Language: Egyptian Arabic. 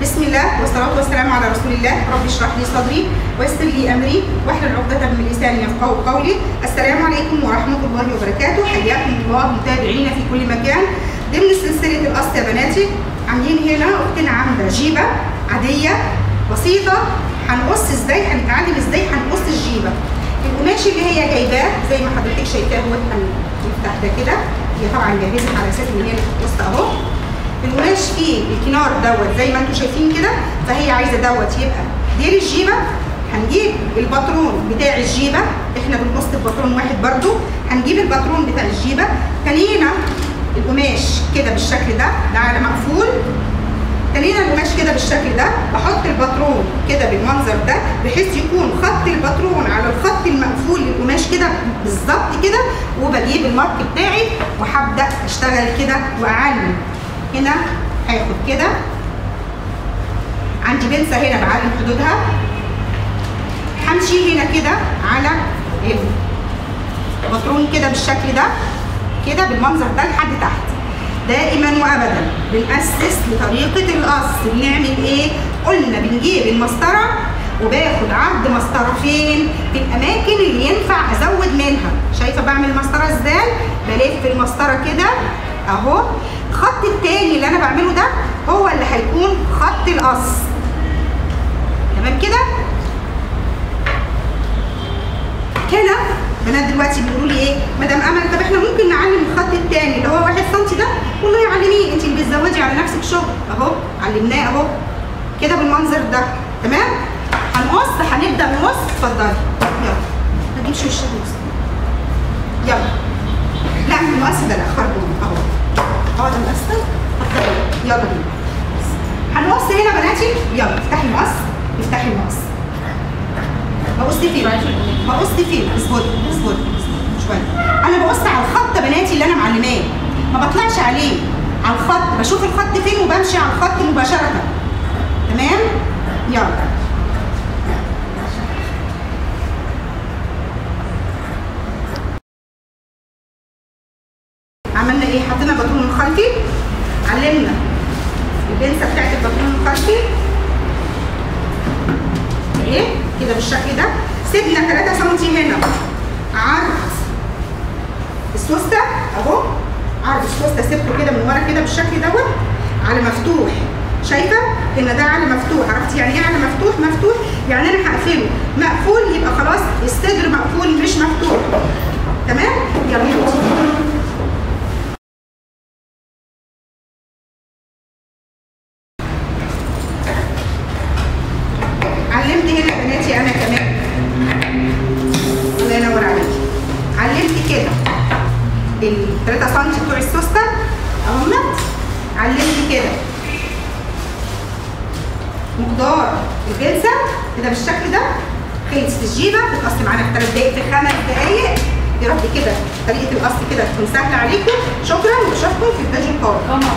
بسم الله والصلاة والسلام على رسول الله رب اشرح لي صدري ويسر لي أمري واحلل عقدة من لساني يفقهوا قولي السلام عليكم ورحمة الله وبركاته حياكم الله متابعينا في كل مكان ضمن سلسلة القص يا بناتي عاملين هنا أختنا عاملة جيبة عادية بسيطة هنقص ازاي هنتعلم ازاي هنقص الجيبة القماش اللي هي جايباه زي ما حضرتك شايفاه هو هنفتح ده كده هي طبعا جاهزة على اساس ان هي القص اهو القماش فيه الكنار دوت زي ما انتم شايفين كده فهي عايزه دوت يبقى دير الجيبه هنجيب الباترون بتاع الجيبه احنا بنقص الباترون واحد برضو هنجيب الباترون بتاع الجيبه تانينا القماش كده بالشكل ده ده على مقفول تانينا القماش كده بالشكل ده بحط الباترون كده بالمنظر ده بحيث يكون خط الباترون على الخط المقفول للقماش كده بالظبط كده وبجيب المارك بتاعي وهبدا اشتغل كده واعلم هنا هاخد كده عندي بنسة هنا بعلم حدودها همشي هنا كده على البطرون كده بالشكل ده كده بالمنظر ده لحد تحت دائما وابدا بنأسس لطريقة القص بنعمل ايه؟ قلنا بنجيب المسطرة وباخد عرض مسطرة فين؟ في الأماكن اللي ينفع أزود منها، شايفة بعمل المسطرة ازاي؟ بلف المسطرة كده أهو الخط التاني اللي انا بعمله ده هو اللي هيكون خط القص تمام كده هنا بنات دلوقتي بيقولوا لي ايه مدام امل طب احنا ممكن نعلم الخط التاني اللي هو واحد سم ده والله علميه انت اللي بتزودي على نفسك شغل اهو علمناه اهو كده بالمنظر ده تمام هنقص هنبدا نقص اتفضلي يلا ما تجيبش وشك يلا لا المقص ده لا خربون اهو اه ده مقصر يلا بينا هنقص هنا بناتي يلا افتحي المقص افتحي المقص بقص فين بقص فين اصبري اصبري شويه انا بقص على الخط بناتي اللي انا معلماه ما بطلعش عليه على الخط بشوف الخط فين وبمشي على الخط مباشره تمام يلا عملنا ايه حطينا باترون الخلفي علمنا البنسه بتاعت الباترون الخلفي ايه كده بالشكل ده سيبنا 3 سم هنا عرض السوسته اهو عرض السوسته سبته كده من ورا كده بالشكل دوت على مفتوح شايفه ان ده على مفتوح عرفتي يعني ايه على مفتوح مفتوح يعني انا هقفله مقفول يبقى خلاص الصدر مقفول مش مفتوح تمام يلا علمت هنا بناتي انا كمان الله ينور عليكي علمت كده ال 3 سم بتوع السوسته اهمت علمت كده مقدار الجلسه كده بالشكل ده خلصت الجيبه بتقص معانا في 3 دقايق في 5 دقايق يا رب كده طريقه القص كده تكون سهله عليكم شكرا واشوفكم في الفيديو القادم